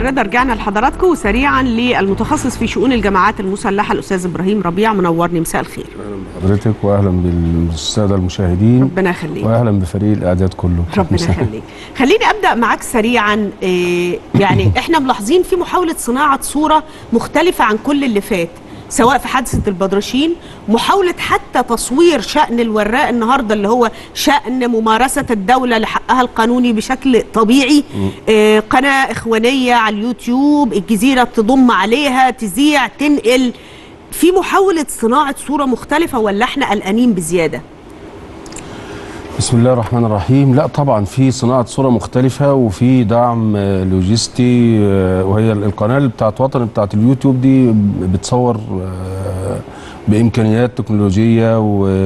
الرضا رجعنا لحضراتكم وسريعا للمتخصص في شؤون الجماعات المسلحه الاستاذ ابراهيم ربيع منورني مساء الخير حضرتك واهلا بالساده المشاهدين ربنا يخليك واهلا بفريق الاعداد كله ربنا يخليك خليني ابدا معاك سريعا إيه يعني احنا ملاحظين في محاوله صناعه صوره مختلفه عن كل اللي فات سواء في حادثه البدرشين محاوله حتى تصوير شان الوراق النهارده اللي هو شان ممارسه الدوله لحقها القانوني بشكل طبيعي آه قناه اخوانيه على اليوتيوب الجزيره تضم عليها تذيع تنقل في محاوله صناعه صوره مختلفه ولا احنا قلقانين بزياده بسم الله الرحمن الرحيم لا طبعا في صناعه صوره مختلفه وفي دعم آه، لوجستي آه، وهي القناه بتاعت وطن بتاعت اليوتيوب دي بتصور آه، بامكانيات تكنولوجيه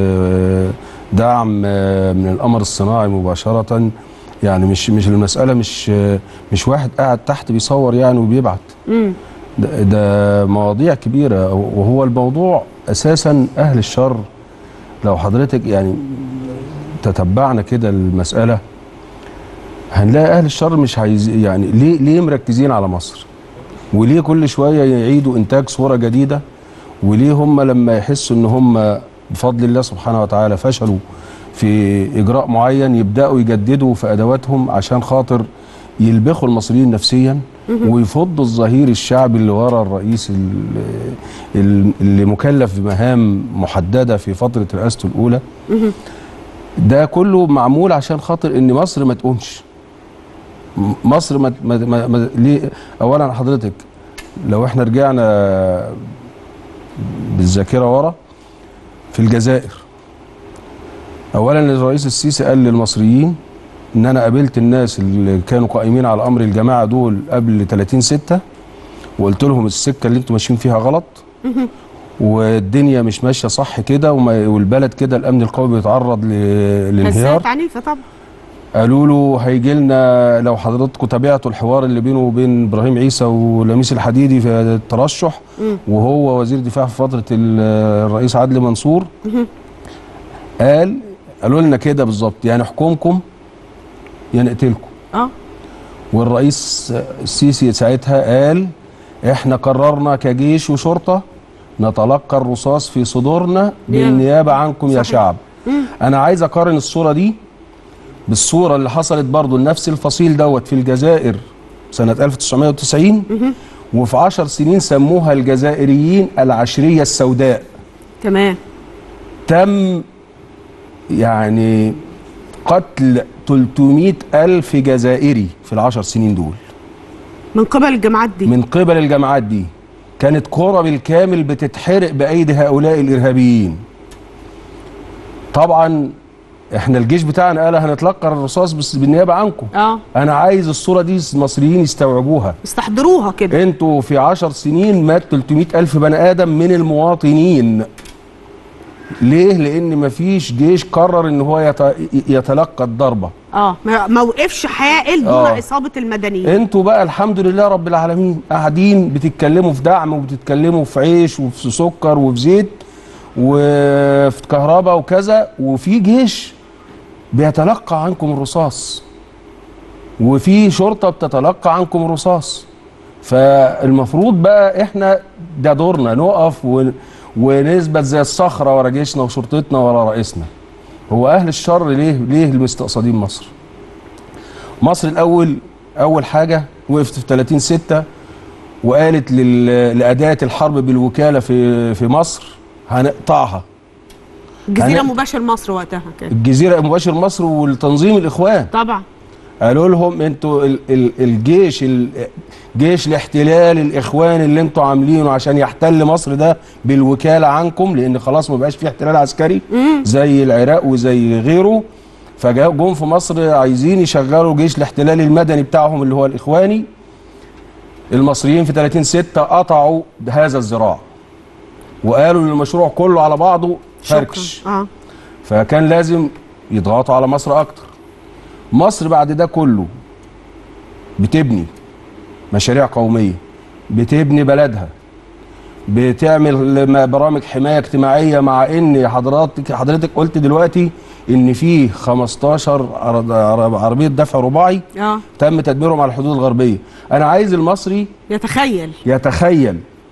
ودعم آه، من القمر الصناعي مباشره يعني مش مش المساله مش آه، مش واحد قاعد تحت بيصور يعني وبيبعت امم ده, ده مواضيع كبيرة وهو الموضوع أساسا أهل الشر لو حضرتك يعني تتبعنا كده المسألة هنلاقي أهل الشر مش عايز يعني ليه ليه مركزين على مصر وليه كل شوية يعيدوا إنتاج صورة جديدة وليه هم لما يحسوا إن هم بفضل الله سبحانه وتعالى فشلوا في إجراء معين يبدأوا يجددوا في أدواتهم عشان خاطر يلبخوا المصريين نفسيا ويفضوا الظهير الشعبي اللي ورا الرئيس ال- ال- اللي مكلف بمهام محدده في فتره رئاسته الاولى ده كله معمول عشان خاطر ان مصر ما تقومش م- مصر ما, ما, ما, ما ليه اولا حضرتك لو احنا رجعنا بالذاكره ورا في الجزائر اولا الرئيس السيسي قال للمصريين ان انا قابلت الناس اللي كانوا قائمين على امر الجماعه دول قبل 30 6 وقلت لهم السكه اللي انتم ماشيين فيها غلط والدنيا مش ماشيه صح كده وما- والبلد كده الامن القومي بيتعرض ل- للانهيار هزات عنيفه طبعا قالوا له هيجي لنا لو حضراتكم تابعتوا الحوار اللي بينه وبين ابراهيم عيسى ولميس الحديدي في الترشح وهو وزير دفاع في فتره ال- الرئيس عدلي منصور قال قالوا لنا كده بالظبط يعني حكومكم يا نقتلكم اه والرئيس السيسي ساعتها قال احنا قررنا كجيش وشرطه نتلقى الرصاص في صدورنا بالنيابه عنكم يا صحيح. شعب انا عايز اقارن الصوره دي بالصوره اللي حصلت برضو لنفس الفصيل دوت في الجزائر سنه 1990 وفي عشر سنين سموها الجزائريين العشريه السوداء تمام تم يعني قتل 300 ألف جزائري في العشر سنين دول من قبل الجماعات دي من قبل الجماعات دي كانت قرى بالكامل بتتحرق بأيدي هؤلاء الإرهابيين طبعا احنا الجيش بتاعنا قال هنتلقى الرصاص بس بالنيابة عنكم اه انا عايز الصورة دي المصريين يستوعبوها استحضروها كده انتوا في عشر سنين مات 300 ألف بني آدم من المواطنين ليه؟ لأن مفيش جيش قرر إن هو يت- يتلقى الضربة اه ما ما وقفش حائل دون آه. اصابه المدنيين انتوا بقى الحمد لله رب العالمين قاعدين بتتكلموا في دعم وبتتكلموا في عيش وفي سكر وفي زيت وفي كهرباء وكذا وفي جيش بيتلقى عنكم الرصاص وفي شرطة بتتلقى عنكم الرصاص فالمفروض بقى احنا ده دورنا نقف ون- ونثبت زي الصخرة ورا جيشنا وشرطتنا ورا رئيسنا هو اهل الشر ليه ليه المستقصدين مصر مصر الاول اول حاجه وقفت في 30 6 وقالت لل- لاداه الحرب بالوكاله في في مصر هنقطعها الجزيره هن- مباشر مصر وقتها كده الجزيره مباشر مصر والتنظيم الاخوان طبعا قالوا لهم انتوا ال- ال- الجيش ال- جيش الاحتلال الاخوان اللي انتوا عاملينه عشان يحتل مصر ده بالوكاله عنكم لان خلاص ما بقاش في احتلال عسكري زي العراق وزي غيره فجم في مصر عايزين يشغلوا جيش الاحتلال المدني بتاعهم اللي هو الاخواني المصريين في 30 6 قطعوا هذا الذراع وقالوا ان المشروع كله على بعضه فركش شكرا اه فكان لازم يضغطوا على مصر اكتر مصر بعد ده كله بتبني مشاريع قوميه بتبني بلدها بتعمل م- برامج حمايه اجتماعيه مع ان حضرتك حضرتك قلت دلوقتي ان في 15 عر- عر- عربيه دفع رباعي اه تم تدميرهم على الحدود الغربيه انا عايز المصري يتخيل يتخيل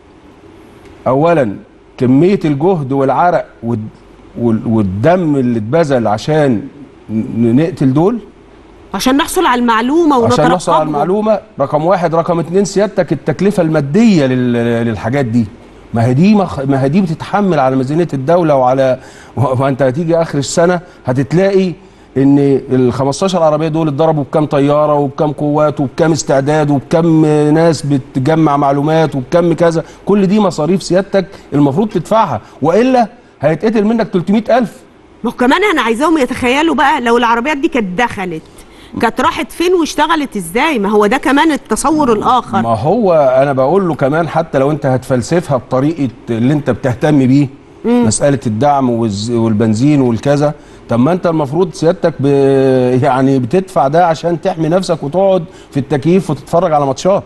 اولا كميه الجهد والعرق وال- وال- والدم اللي اتبذل عشان ن- نقتل دول عشان نحصل على المعلومه عشان نحصل على ونترقبهم المعلومه رقم واحد رقم اتنين سيادتك التكلفه الماديه لل- للحاجات دي ما هي دي مخ... ما هي دي بتتحمل على ميزانيه الدوله وعلى وانت هتيجي اخر السنه هتتلاقي ان ال 15 عربيه دول اتضربوا بكام طياره وبكام قوات وبكام استعداد وبكام ناس بتجمع معلومات وبكام كذا كل دي مصاريف سيادتك المفروض تدفعها والا هيتقتل منك 300000 ما هو كمان انا عايزاهم يتخيلوا بقى لو العربيات دي كانت دخلت كانت راحت فين واشتغلت ازاي ما هو ده كمان التصور الاخر ما هو انا بقول له كمان حتى لو انت هتفلسفها بطريقه اللي انت بتهتم بيه مساله الدعم والز- والبنزين والكذا طب ما انت المفروض سيادتك ب... يعني بتدفع ده عشان تحمي نفسك وتقعد في التكييف وتتفرج على ماتشات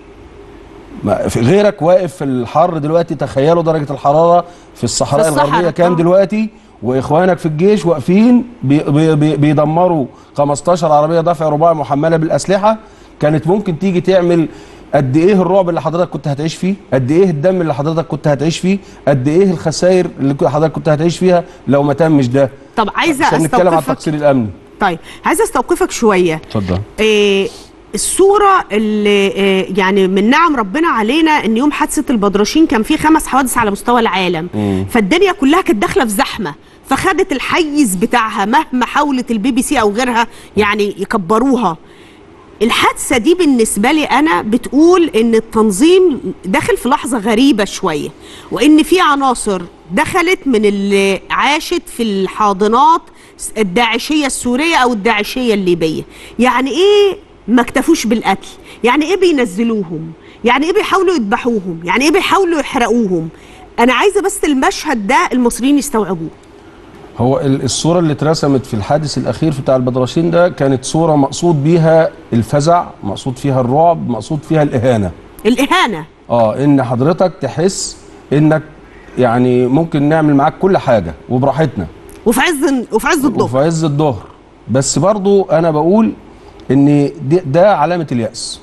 ما في غيرك واقف في الحر دلوقتي تخيلوا درجه الحراره في الصحراء, في الصحراء، الغربيه كام آه. دلوقتي واخوانك في الجيش واقفين بي بي بي بيدمروا 15 عربيه دفع رباعي محمله بالاسلحه كانت ممكن تيجي تعمل قد ايه الرعب اللي حضرتك كنت هتعيش فيه قد ايه الدم اللي حضرتك كنت هتعيش فيه قد ايه الخسائر اللي كو- حضرتك كنت هتعيش فيها لو ما تمش ده طب عايزه عشان نتكلم عن استوقفك التقصير الامني طيب عايزه استوقفك شويه اتفضل إيه الصورة اللي إيه يعني من نعم ربنا علينا ان يوم حادثة البدرشين كان في خمس حوادث على مستوى العالم مم. فالدنيا كلها كانت داخلة في زحمة فخدت الحيز بتاعها مهما حاولت البي بي سي او غيرها يعني يكبروها الحادثة دي بالنسبة لي أنا بتقول إن التنظيم داخل في لحظة غريبة شوية وإن في عناصر دخلت من اللي عاشت في الحاضنات الداعشية السورية أو الداعشية الليبية يعني إيه ما اكتفوش بالقتل يعني إيه بينزلوهم يعني إيه بيحاولوا يذبحوهم يعني إيه بيحاولوا يحرقوهم أنا عايزة بس المشهد ده المصريين يستوعبوه هو ال- الصورة اللي اترسمت في الحادث الأخير بتاع البدرشين ده كانت صورة مقصود بيها الفزع مقصود فيها الرعب مقصود فيها الإهانة الإهانة اه إن حضرتك تحس إنك يعني ممكن نعمل معاك كل حاجة وبراحتنا وفي عز وفي عز الظهر وفي عز الظهر بس برضو أنا بقول إن ده, ده علامة اليأس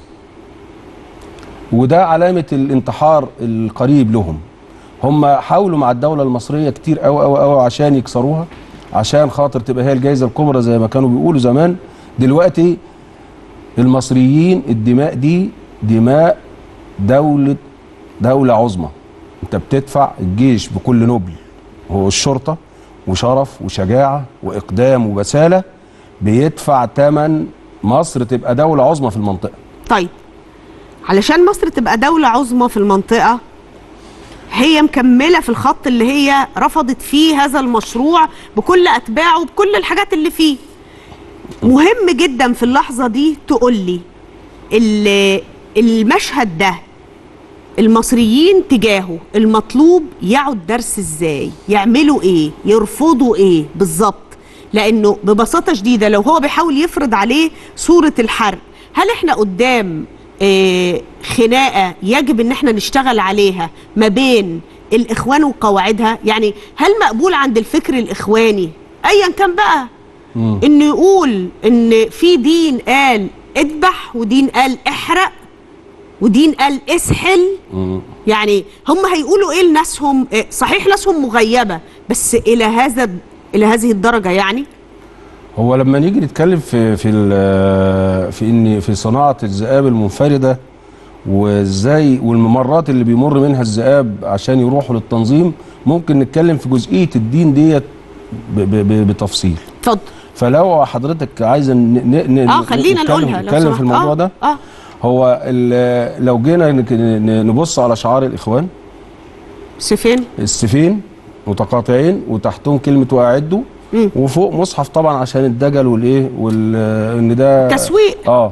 وده علامة الانتحار القريب لهم هم حاولوا مع الدولة المصرية كتير قوي قوي قوي عشان يكسروها عشان خاطر تبقى هي الجائزة الكبرى زي ما كانوا بيقولوا زمان دلوقتي المصريين الدماء دي دماء دولة دولة عظمى انت بتدفع الجيش بكل نبل هو الشرطة وشرف وشجاعة وإقدام وبسالة بيدفع ثمن مصر تبقى دولة عظمى في المنطقة طيب علشان مصر تبقى دولة عظمى في المنطقة هي مكملة في الخط اللي هي رفضت فيه هذا المشروع بكل أتباعه وبكل الحاجات اللي فيه مهم جدا في اللحظة دي تقول لي ال- المشهد ده المصريين تجاهه المطلوب يعوا درس ازاي يعملوا ايه يرفضوا ايه بالظبط لانه ببساطه شديده لو هو بيحاول يفرض عليه صوره الحرب هل احنا قدام آه، خناقه يجب ان احنا نشتغل عليها ما بين الاخوان وقواعدها يعني هل مقبول عند الفكر الاخواني ايا كان بقى مم. انه يقول ان في دين قال اذبح ودين قال احرق ودين قال اسحل مم. يعني هم هيقولوا ايه لناسهم إيه، صحيح ناسهم مغيبه بس الى هذا الى هذه الدرجه يعني هو لما نيجي نتكلم في في ال- في ان في صناعه الذئاب المنفرده وازاي والممرات اللي بيمر منها الذئاب عشان يروحوا للتنظيم ممكن نتكلم في جزئيه الدين ديت ب- ب- ب- بتفصيل اتفضل فلو حضرتك عايزه ن- ن- ن- اه خلينا نتكلم- نقولها لو نتكلم سمحت. في الموضوع آه، ده اه هو ال- لو جينا نك- ن- نبص على شعار الاخوان سيفين السيفين متقاطعين وتحتهم كلمه واعدوا مم. وفوق مصحف طبعا عشان الدجل والايه وال ان ده تسويق اه,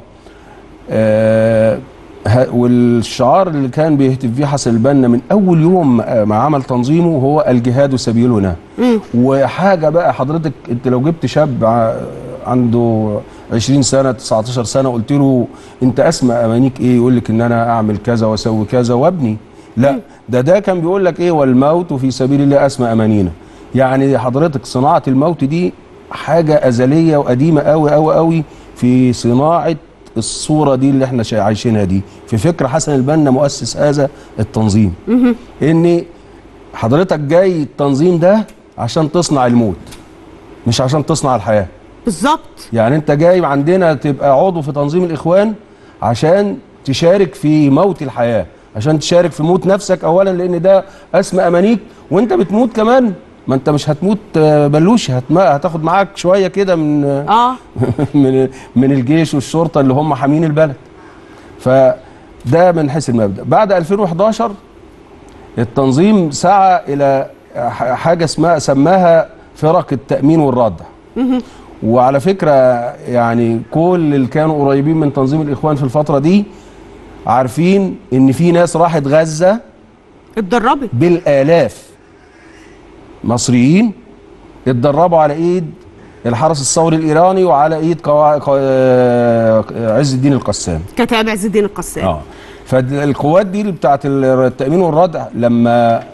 آه ه- والشعار اللي كان بيهتف بيه حسن البنا من اول يوم ما ما عمل تنظيمه هو الجهاد سبيلنا مم. وحاجه بقى حضرتك انت لو جبت شاب ع- عنده 20 سنه 19 سنه قلت له انت اسمى امانيك ايه يقول لك ان انا اعمل كذا واسوي كذا وابني لا ده ده كان بيقول لك ايه والموت في سبيل الله اسمى امانينا يعني حضرتك صناعه الموت دي حاجه ازليه وقديمه قوي قوي قوي في صناعه الصوره دي اللي احنا شا- عايشينها دي في فكر حسن البنا مؤسس هذا التنظيم ان حضرتك جاي التنظيم ده عشان تصنع الموت مش عشان تصنع الحياه بالظبط يعني انت جاي عندنا تبقى عضو في تنظيم الاخوان عشان تشارك في موت الحياه عشان تشارك في موت نفسك اولا لان ده اسمى امانيك وانت بتموت كمان ما انت مش هتموت آه، بلوش هتم- هتاخد معاك شويه كده من اه من من الجيش والشرطه اللي هم حامين البلد فده من حيث المبدا بعد 2011 التنظيم سعى الى ح- حاجه اسمها سماها فرق التامين والردع وعلى فكره يعني كل اللي كانوا قريبين من تنظيم الاخوان في الفتره دي عارفين ان في ناس راحت غزه اتدربت بالالاف مصريين اتدربوا على ايد الحرس الثوري الايراني وعلى ايد قوا... قوا... آه، عز الدين القسام كتاب عز الدين القسام اه فالقوات دي اللي بتاعت التامين والردع لما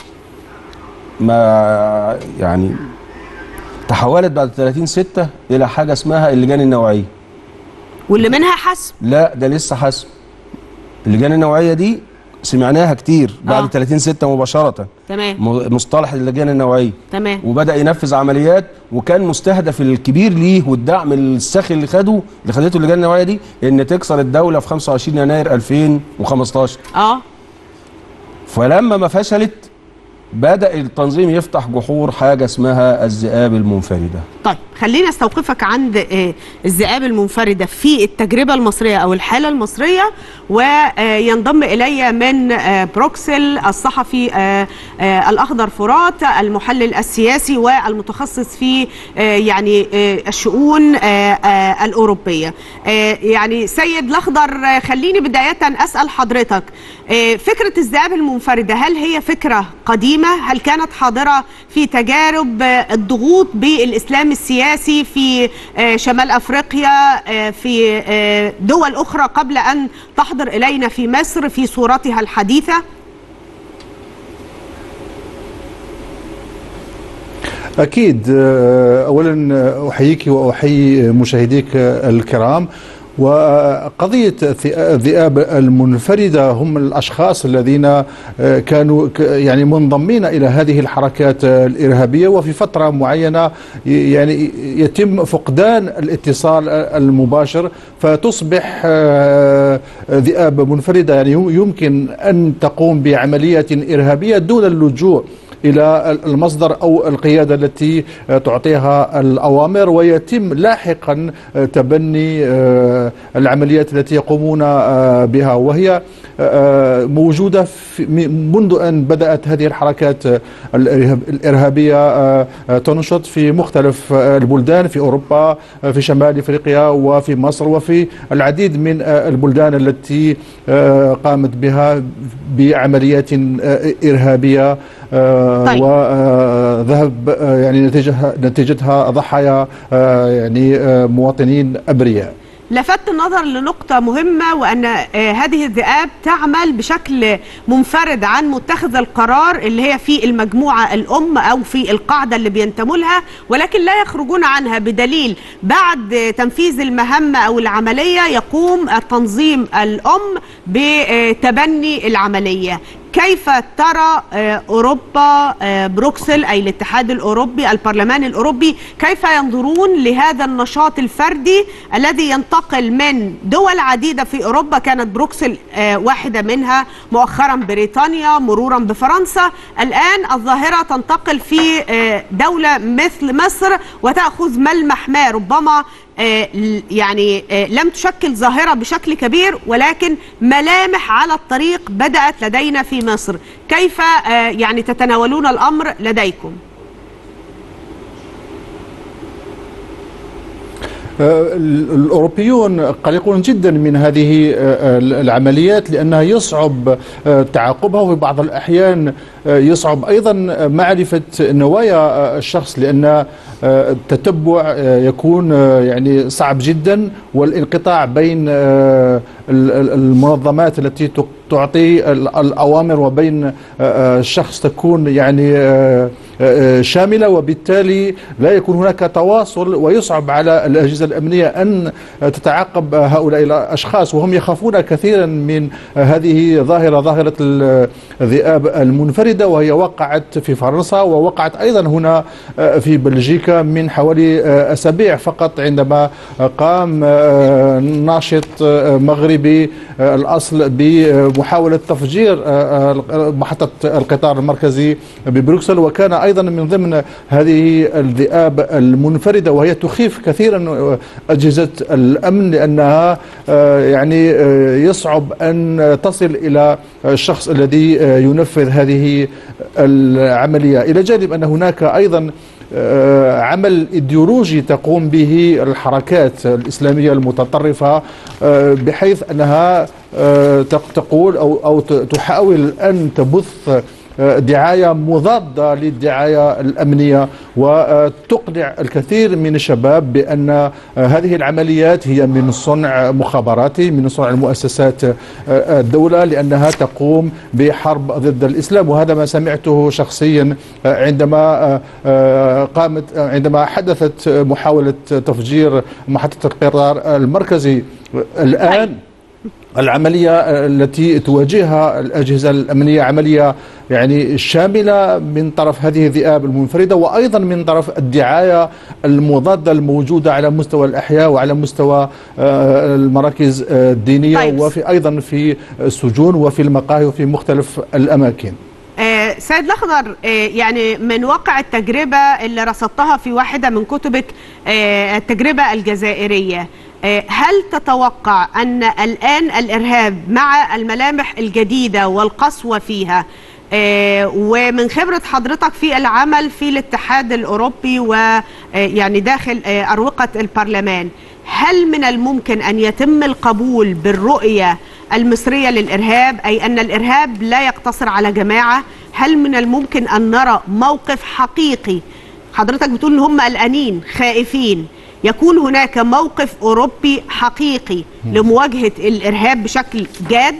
ما يعني تحولت بعد 30 6 الى حاجه اسمها اللجان النوعيه واللي منها حسب لا ده لسه حسب اللجان النوعيه دي سمعناها كتير بعد آه. آه. 30 6 مباشره تمام م- مصطلح اللجان النوعيه تمام وبدا ينفذ عمليات وكان مستهدف الكبير ليه والدعم الساخن اللي خده اللي خدته اللجان النوعيه دي ان تكسر الدوله في 25 يناير 2015 اه فلما ما فشلت بدا التنظيم يفتح جحور حاجه اسمها الذئاب المنفرده طيب خلينا استوقفك عند آه، الذئاب المنفردة في التجربة المصرية أو الحالة المصرية وينضم إلي من آه، بروكسل الصحفي آه، آه، الأخضر فرات المحلل السياسي والمتخصص في آه، يعني آه، الشؤون آه، آه، الأوروبية آه، يعني سيد الأخضر آه، خليني بداية أسأل حضرتك آه، فكرة الذئاب المنفردة هل هي فكرة قديمة هل كانت حاضرة في تجارب آه، الضغوط بالإسلام السياسي في آه، شمال أفريقيا آه، في آه، دول أخرى قبل أن تحضر إلينا في مصر في صورتها الحديثة أكيد آه، أولا آه، أحييك وأحيي مشاهديك آه، الكرام وقضية الث- الذئاب المنفردة هم الأشخاص الذين آه، كانوا ك- يعني منضمين إلى هذه الحركات آه، الإرهابية وفي فترة معينة ي- يعني يتم فقدان الاتصال آه، المباشر فتصبح آه، ذئاب منفردة يعني يمكن أن تقوم بعملية إرهابية دون اللجوء الى المصدر او القياده التي تعطيها الاوامر ويتم لاحقا تبني آه، العمليات التي يقومون آه، بها وهي آه، موجوده في- م- منذ ان بدات هذه الحركات آه، الإرهاب- الارهابيه آه، آه، تنشط في مختلف آه، البلدان في اوروبا آه، في شمال افريقيا وفي مصر وفي العديد من آه، البلدان التي آه، قامت بها بعمليات آه، ارهابيه آه، طيب. وذهب آه، يعني نتيجها نتيجتها ضحايا آه، يعني آه، مواطنين ابرياء لفت النظر لنقطة مهمة وأن آه، هذه الذئاب تعمل بشكل منفرد عن متخذ القرار اللي هي في المجموعة الأم أو في القاعدة اللي بينتموا لها ولكن لا يخرجون عنها بدليل بعد آه، تنفيذ المهمة أو العملية يقوم التنظيم الأم بتبني العملية كيف ترى آه، اوروبا آه، بروكسل اي الاتحاد الاوروبي البرلمان الاوروبي كيف ينظرون لهذا النشاط الفردي الذي ينتقل من دول عديده في اوروبا كانت بروكسل آه، واحده منها مؤخرا بريطانيا مرورا بفرنسا الان الظاهره تنتقل في آه، دوله مثل مصر وتاخذ ملمح ما ربما آه، ل- يعني آه، لم تشكل ظاهرة بشكل كبير ولكن ملامح على الطريق بدأت لدينا في مصر كيف آه، يعني تتناولون الأمر لديكم آه، ال- الأوروبيون قلقون جدا من هذه آه، العمليات لأنها يصعب آه، تعاقبها وفي بعض الأحيان آه، يصعب أيضا معرفة نوايا آه، الشخص لأن آه، التتبع آه، يكون آه، يعني صعب جدا والانقطاع بين آه، ال- ال- المنظمات التي تق- تعطي ال- الأوامر وبين آه، آه، الشخص تكون يعني آه، آه، شاملة وبالتالي لا يكون هناك تواصل ويصعب على الأجهزة الأمنية أن تتعاقب هؤلاء الأشخاص وهم يخافون كثيرا من هذه ظاهرة ظاهرة الذئاب المنفردة وهي وقعت في فرنسا ووقعت أيضا هنا آه، في بلجيكا من حوالي آه، أسابيع فقط عندما قام آه، ناشط آه، مغربي آه، الأصل بمحاولة تفجير آه، آه، محطة القطار المركزي ببروكسل وكان أيضا من ضمن هذه الذئاب المنفردة وهي تخيف كثيرا أجهزة الأمن لأنها آه، يعني آه، يصعب أن تصل إلى الشخص الذي آه، ينفذ هذه العملية إلى جانب أن هناك أيضا آه، عمل ايديولوجي تقوم به الحركات الاسلاميه المتطرفه آه، بحيث انها آه، تق- تقول او او ت- تحاول ان تبث آه، دعايه مضاده للدعايه الامنيه وتقنع الكثير من الشباب بان آه، هذه العمليات هي من صنع مخابراتي من صنع المؤسسات آه، الدوله لانها تقوم بحرب ضد الاسلام وهذا ما سمعته شخصيا آه، عندما آه، آه، قامت آه، عندما حدثت محاوله تفجير محطه القطار المركزي الان العملية التي تواجهها الأجهزة الأمنية عملية يعني شاملة من طرف هذه الذئاب المنفردة وأيضا من طرف الدعاية المضادة الموجودة على مستوى الأحياء وعلى مستوى آه، المراكز آه، الدينية طيب. وفي أيضا في السجون وفي المقاهي وفي مختلف الأماكن آه، سيد الأخضر آه، يعني من واقع التجربة اللي رصدتها في واحدة من كتبك آه، التجربة الجزائرية آه، هل تتوقع أن الآن الإرهاب مع الملامح الجديدة والقسوة فيها آه، ومن خبرة حضرتك في العمل في الاتحاد الأوروبي ويعني داخل آه، أروقة البرلمان هل من الممكن أن يتم القبول بالرؤية المصرية للإرهاب أي أن الإرهاب لا يقتصر على جماعة هل من الممكن أن نرى موقف حقيقي حضرتك بتقول ان هم قلقانين خائفين يكون هناك موقف أوروبي حقيقي لمواجهة الإرهاب بشكل جاد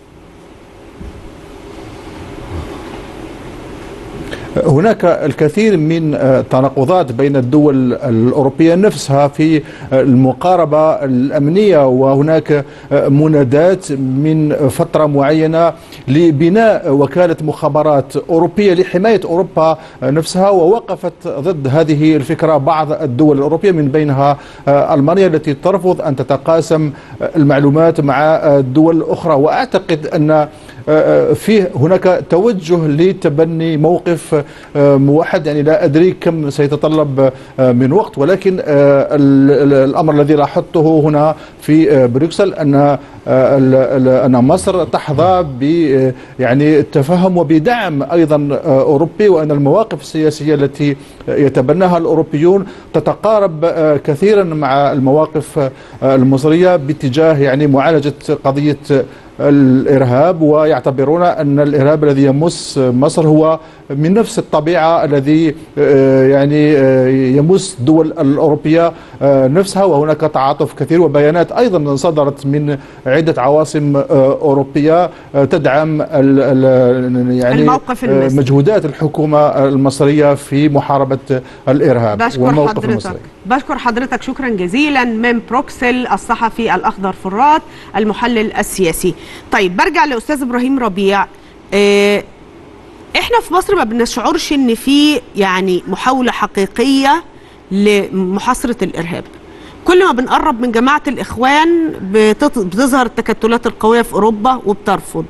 هناك الكثير من التناقضات بين الدول الأوروبية نفسها في المقاربة الأمنية وهناك منادات من فترة معينة لبناء وكالة مخابرات أوروبية لحماية أوروبا نفسها ووقفت ضد هذه الفكرة بعض الدول الأوروبية من بينها ألمانيا التي ترفض أن تتقاسم المعلومات مع الدول الأخرى وأعتقد أن فيه هناك توجه لتبني موقف موحد يعني لا أدري كم سيتطلب من وقت ولكن الأمر الذي لاحظته هنا في بروكسل أن أن مصر تحظى ب يعني التفهم وبدعم أيضا أوروبي وأن المواقف السياسية التي يتبناها الأوروبيون تتقارب كثيرا مع المواقف المصرية باتجاه يعني معالجة قضية الإرهاب ويعتبرون أن الإرهاب الذي يمس مصر هو من نفس الطبيعة الذي يعني يمس الدول الأوروبية نفسها وهناك تعاطف كثير وبيانات أيضا صدرت من عدة عواصم أوروبية تدعم يعني الموقف المصري. مجهودات الحكومة المصرية في محاربة الإرهاب بشكر والموقف حضرتك المصري بشكر حضرتك شكرا جزيلا من بروكسل الصحفي الأخضر فرات المحلل السياسي طيب برجع لأستاذ إبراهيم ربيع إيه احنا في مصر ما بنشعرش ان في يعني محاولة حقيقية لمحاصرة الإرهاب كل ما بنقرب من جماعة الإخوان بتط- بتظهر التكتلات القوية في أوروبا وبترفض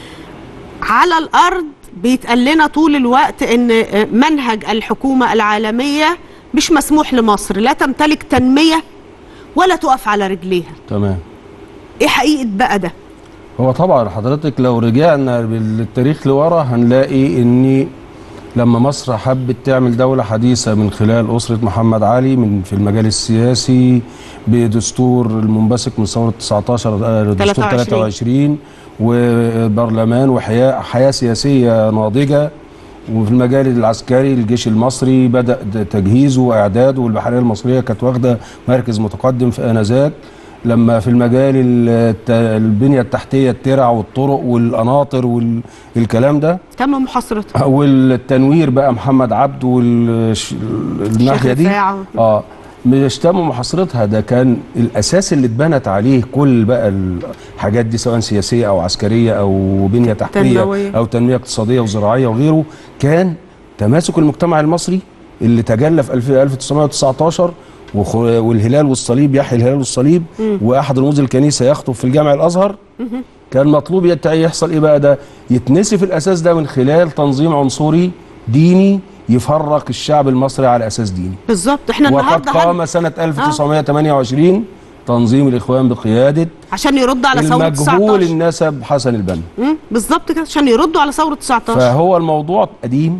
على الأرض بيتقال لنا طول الوقت ان منهج الحكومة العالمية مش مسموح لمصر لا تمتلك تنمية ولا تقف على رجليها تمام ايه حقيقة بقى ده هو طبعا حضرتك لو رجعنا بالتاريخ لورا هنلاقي ان لما مصر حبت تعمل دولة حديثة من خلال أسرة محمد علي من في المجال السياسي بدستور المنبثق من ثورة 19 آه، دستور 23. 23 وبرلمان وحياة حياة سياسية ناضجة وفي المجال العسكري الجيش المصري بدأ تجهيزه وإعداده والبحرية المصرية كانت واخدة مركز متقدم في آنذاك لما في المجال الت- البنيه التحتيه الترع والطرق والقناطر والكلام ده تم محاصرتها والتنوير بقى محمد عبد والناحيه دي رفاعة. اه مش تم محاصرتها ده كان الاساس اللي اتبنت عليه كل بقى الحاجات دي سواء سياسيه او عسكريه او بنيه تحتيه تنموية. او تنميه اقتصاديه وزراعيه وغيره كان تماسك المجتمع المصري اللي تجلى في 1919 وخ- والهلال والصليب يحيي الهلال والصليب واحد رموز الكنيسه يخطب في الجامع الازهر كان مطلوب يت- يحصل ايه بقى ده يتنسف الاساس ده من خلال تنظيم عنصري ديني يفرق الشعب المصري على اساس ديني بالظبط احنا وقد النهارده هن- قام سنه 1928 تنظيم الاخوان بقياده عشان يردوا على ثوره المجهول 19 النسب حسن البنا مم، بالظبط كده عشان يردوا على ثوره 19 فهو الموضوع قديم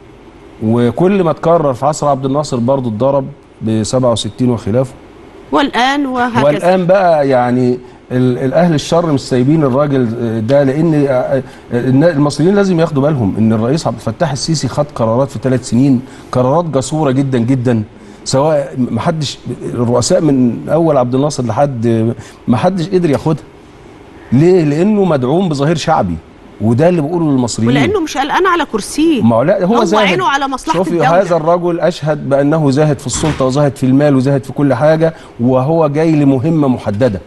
وكل ما اتكرر في عصر عبد الناصر برضه اتضرب ب 67 وخلافه والان وهكذا والان بقى يعني ال- الاهل الشر مش سايبين الراجل ده لان النا- المصريين لازم ياخدوا بالهم ان الرئيس عبد الفتاح السيسي خد قرارات في ثلاث سنين قرارات جسوره جدا جدا سواء ما حدش الرؤساء من اول عبد الناصر لحد ما حدش قدر ياخدها ليه لانه مدعوم بظهير شعبي وده اللي بقوله للمصريين ولانه مش قلقان على كرسيه ما هو لا هو, هو زاهد عينه على مصلحة شوفي الدولة. هذا الرجل اشهد بانه زاهد في السلطه وزاهد في المال وزاهد في كل حاجه وهو جاي لمهمه محدده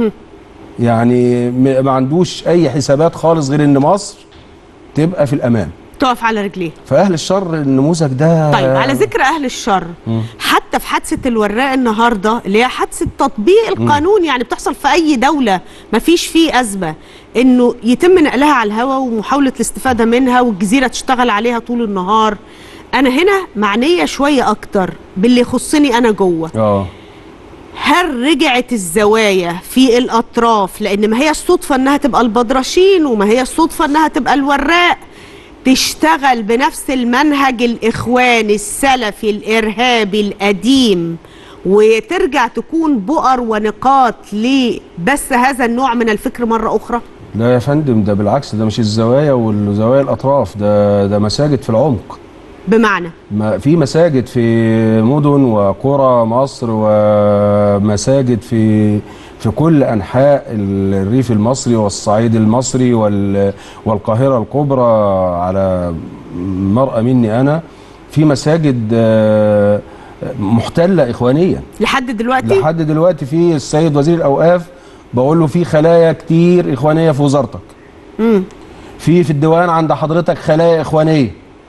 يعني م- ما عندوش اي حسابات خالص غير ان مصر تبقى في الامان تقف على رجليه فاهل الشر النموذج ده طيب على ذكر اهل الشر حتى في حادثه الوراق النهارده اللي هي حادثه تطبيق القانون يعني بتحصل في اي دوله ما فيش فيه ازمه انه يتم نقلها على الهواء ومحاوله الاستفاده منها والجزيره تشتغل عليها طول النهار انا هنا معنيه شويه اكتر باللي يخصني انا جوه اه هل رجعت الزوايا في الاطراف لان ما هي الصدفه انها تبقى البدرشين وما هي الصدفه انها تبقى الوراق تشتغل بنفس المنهج الاخواني السلفي الارهابي القديم وترجع تكون بؤر ونقاط لبث هذا النوع من الفكر مره اخرى لا يا فندم ده بالعكس ده مش الزوايا والزوايا الاطراف ده ده مساجد في العمق بمعنى ما في مساجد في مدن وقرى مصر ومساجد في في كل انحاء الريف المصري والصعيد المصري وال- والقاهره الكبرى على مرأى مني انا في مساجد آه، محتله اخوانيا لحد دلوقتي لحد دلوقتي في السيد وزير الاوقاف بقول له في خلايا كتير اخوانيه في وزارتك مم. في في الديوان عند حضرتك خلايا اخوانيه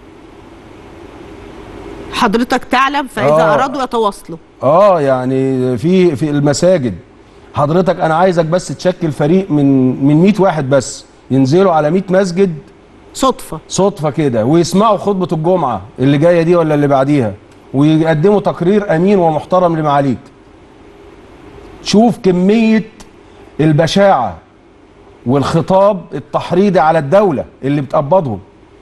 حضرتك تعلم فاذا آه. ارادوا يتواصلوا اه يعني في في المساجد حضرتك انا عايزك بس تشكل فريق من من 100 واحد بس ينزلوا على 100 مسجد صدفه صدفه كده ويسمعوا خطبه الجمعه اللي جايه دي ولا اللي بعديها ويقدموا تقرير امين ومحترم لمعاليك شوف كميه البشاعه والخطاب التحريضي على الدوله اللي بتقبضهم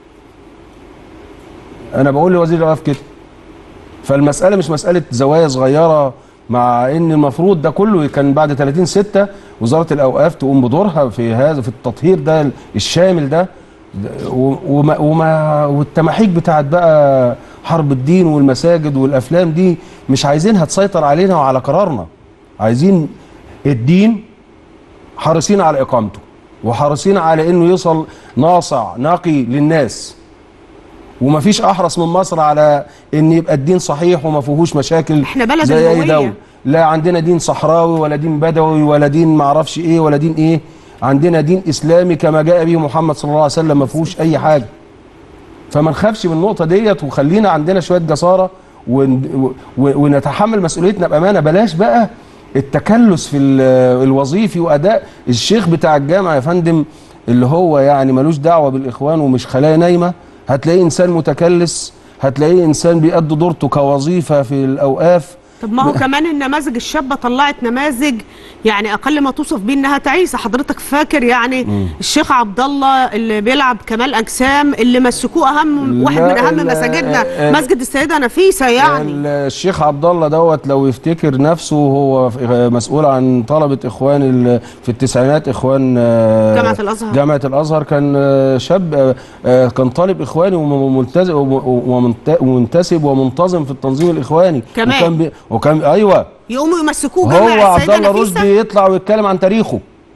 انا بقول لوزير الاوقاف كده فالمسألة مش مسألة زوايا صغيرة مع ان المفروض ده كله كان بعد 30 6 وزارة الاوقاف تقوم بدورها في هذا في التطهير ده الشامل ده ده- و- وما, وما والتماحيك بتاعت بقى حرب الدين والمساجد والافلام دي مش عايزينها تسيطر علينا وعلى قرارنا عايزين الدين حريصين على اقامته وحريصين على انه يوصل ناصع نقي للناس ومفيش احرص من مصر على ان يبقى الدين صحيح وما فيهوش مشاكل إحنا بلد زي اي الهوية. دوله لا عندنا دين صحراوي ولا دين بدوي ولا دين معرفش ايه ولا دين ايه عندنا دين اسلامي كما جاء به محمد صلى الله عليه وسلم ما فيهوش اي حاجه فما نخافش من النقطه ديت وخلينا عندنا شويه جساره ون- و- ونتحمل مسؤوليتنا بامانه بلاش بقى التكلس في ال- الوظيفي واداء الشيخ بتاع الجامعه يا فندم اللي هو يعني ملوش دعوه بالاخوان ومش خلايا نايمه هتلاقيه انسان متكلس هتلاقيه انسان بيأدي دورته كوظيفه في الاوقاف طب ما هو كمان النماذج الشابه طلعت نماذج يعني اقل ما توصف بيه انها تعيسه حضرتك فاكر يعني الشيخ عبد الله اللي بيلعب كمال اجسام اللي مسكوه اهم واحد لا، من اهم ال- مساجدنا ال- مسجد السيده نفيسه يعني الشيخ عبد الله دوت لو يفتكر نفسه هو في- مسؤول عن طلبه اخوان ال- في التسعينات اخوان آه، جامعة الأزهر. جامعه الازهر كان آه، شاب آه، آه، كان طالب اخواني وملتزم ومنتسب ومنتسب ومنتظم في التنظيم الاخواني كمان. وكان بي وكان ايوه يقوموا يمسكوه جامع هو عبد السيده الله نفيسه رشدي يطلع ويتكلم عن تاريخه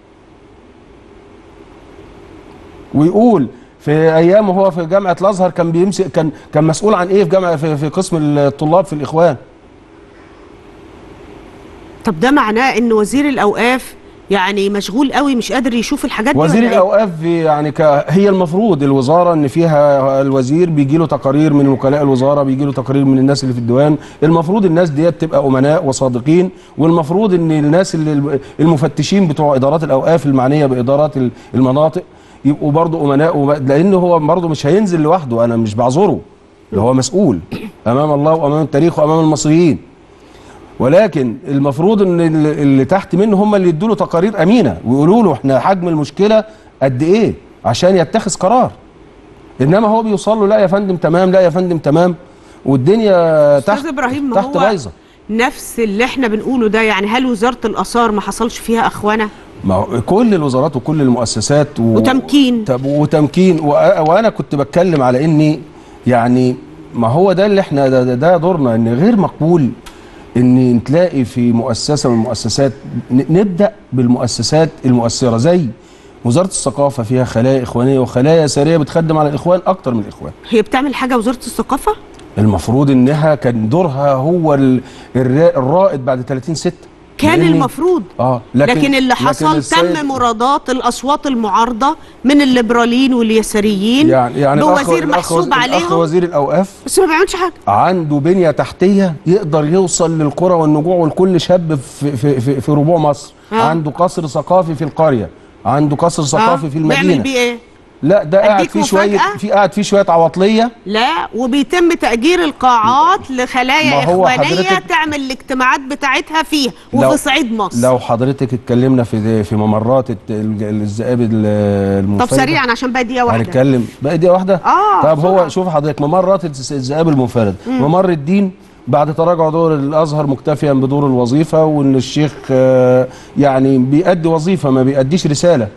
ويقول في ايامه هو في جامعه الازهر كان بيمسك كان كان مسؤول عن ايه في جامعه في, في قسم الطلاب في الاخوان طب ده معناه ان وزير الاوقاف يعني مشغول قوي مش قادر يشوف الحاجات دي وزير ولا إيه؟ الاوقاف يعني ك... هي المفروض الوزاره ان فيها الوزير بيجي له تقارير من وكلاء الوزاره بيجي له تقارير من الناس اللي في الديوان المفروض الناس ديت تبقى امناء وصادقين والمفروض ان الناس اللي المفتشين بتوع ادارات الاوقاف المعنيه بادارات المناطق يبقوا برضه امناء وب... لان هو برضه مش هينزل لوحده انا مش بعذره ده هو مسؤول امام الله وامام التاريخ وامام المصريين ولكن المفروض ان اللي اللي تحت منه هم اللي يدوا له تقارير امينه ويقولوا له احنا حجم المشكله قد ايه عشان يتخذ قرار انما هو بيوصل له لا يا فندم تمام لا يا فندم تمام والدنيا تحت استاذ ابراهيم ما تحت هو بايظه نفس اللي احنا بنقوله ده يعني هل وزاره الاثار ما حصلش فيها اخوانه ما هو كل الوزارات وكل المؤسسات و... وتمكين. طب وتمكين و... وانا كنت بتكلم على اني يعني ما هو ده اللي احنا ده, ده, ده دورنا ان غير مقبول ان تلاقي في مؤسسه من المؤسسات ن- نبدا بالمؤسسات المؤثره زي وزاره الثقافه فيها خلايا اخوانيه وخلايا ساريه بتخدم على الاخوان اكتر من الاخوان هي بتعمل حاجه وزاره الثقافه المفروض انها كان دورها هو ال- الرا- الرائد بعد 30 6 كان المفروض اه لكن, لكن, لكن اللي لكن حصل السيد- تم مرادات الاصوات المعارضه من الليبراليين واليساريين يعني يعني الأخ- بوزير الأخ محسوب وز- الاخ عليهم وزير الاوقاف بس ما بيعملش حاجه عنده بنيه تحتيه يقدر يوصل للقرى والنجوع ولكل شاب في في في, في ربوع مصر آه. عنده قصر ثقافي في القريه عنده قصر ثقافي آه، في بيعمل المدينه بيه ايه لا ده قاعد أديك فيه شويه مفاجأة؟ في قاعد فيه شويه عواطليه لا وبيتم تأجير القاعات لخلايا ما هو إخوانية حضرتك- تعمل الاجتماعات بتاعتها فيها لو- وفي صعيد مصر لو حضرتك اتكلمنا في في ممرات الت- الج- الذئاب ال- طب المنفرده سريعا عشان بقى دقيقة واحدة هنتكلم بقى دي واحده آه، طب هو بسرعة. شوف حضرتك ممرات الس- الذئاب المنفرده ممر الدين بعد تراجع دور الازهر مكتفيا بدور الوظيفه وان الشيخ آه، يعني بيأدي وظيفه ما بيأديش رساله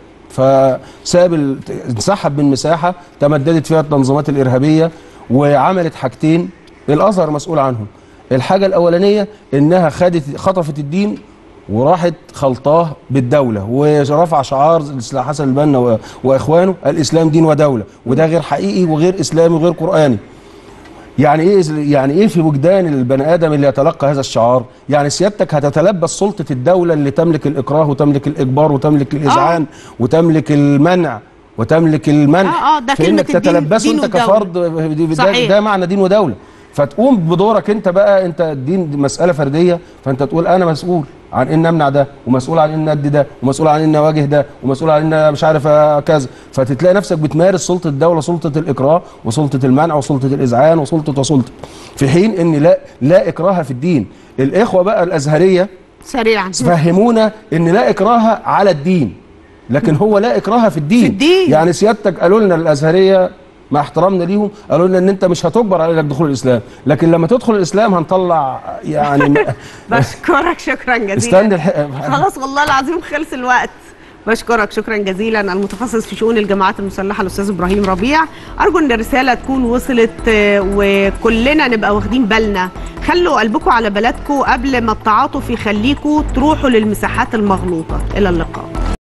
فساب ال- انسحب من مساحه تمددت فيها التنظيمات الارهابيه وعملت حاجتين الازهر مسؤول عنهم الحاجه الاولانيه انها خدت خطفت الدين وراحت خلطاه بالدولة ورفع شعار الإسلام حسن البنا و- وإخوانه الإسلام دين ودولة وده غير حقيقي وغير إسلامي وغير قرآني يعني ايه يعني ايه في وجدان البني ادم اللي يتلقى هذا الشعار؟ يعني سيادتك هتتلبس سلطه الدوله اللي تملك الاكراه وتملك الاجبار وتملك الاذعان وتملك المنع وتملك المنع آه، آه، ده فانك كلمة الدين- تتلبسه دين انت ودولة. كفرد ده, صحيح. ده معنى دين ودوله فتقوم بدورك انت بقى انت الدين دي مساله فرديه فانت تقول انا مسؤول عن ان امنع ده ومسؤول عن ان ادي ده ومسؤول عن ان اواجه ده ومسؤول عن ان مش عارف آه، كذا فتتلاقي نفسك بتمارس سلطه الدوله سلطه الاكراه وسلطه المنع وسلطه الاذعان وسلطه وسلطه في حين ان لا لا اكراه في الدين الاخوه بقى الازهريه سريعا فهمونا ان لا اكراه على الدين لكن هو لا اكراه في الدين في الدين. يعني سيادتك قالوا لنا الازهريه مع احترامنا ليهم قالوا لنا ان انت مش هتجبر عليك دخول الاسلام لكن لما تدخل الاسلام هنطلع يعني بشكرك شكرا جزيلا استنى الح- خلاص والله العظيم خلص الوقت بشكرك شكرا جزيلا المتخصص في شؤون الجماعات المسلحه الاستاذ ابراهيم ربيع ارجو ان الرساله تكون وصلت آه، وكلنا نبقى واخدين بالنا خلوا قلبكم على بلدكم قبل ما التعاطف يخليكم تروحوا للمساحات المغلوطه الى اللقاء